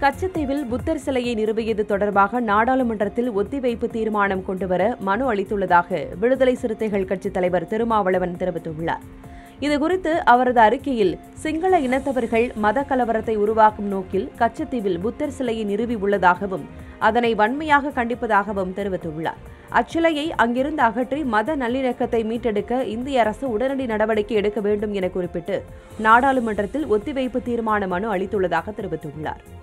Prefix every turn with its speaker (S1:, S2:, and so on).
S1: கச்சத்தீவில் புத்தர் சிலையை நிறுவியது தொடர்பாக நாடாளுமன்றத்தில் ஒத்திவைப்பு தீர்மானம் கொண்டுவர மனு அளித்துள்ளதாக விடுதலை சிறுத்தைகள் கட்சித் தலைவர் திருமாவளவன் தெரிவித்துள்ளார் இதுகுறித்து அவரது அறிக்கையில் சிங்கள இனத்தவர்கள் மத கலவரத்தை உருவாக்கும் நோக்கில் கச்சத்தீவில் புத்தர் சிலையை நிறுவி உள்ளதாகவும் அதனை வன்மையாக கண்டிப்பதாகவும் தெரிவித்துள்ளார் அச்சிலையை அங்கிருந்து அகற்றி மத நல்லிணக்கத்தை மீட்டெடுக்க இந்திய அரசு உடனடி நடவடிக்கை எடுக்க வேண்டும் என குறிப்பிட்டு நாடாளுமன்றத்தில் ஒத்திவைப்பு தீர்மான மனு அளித்துள்ளதாக தெரிவித்துள்ளார்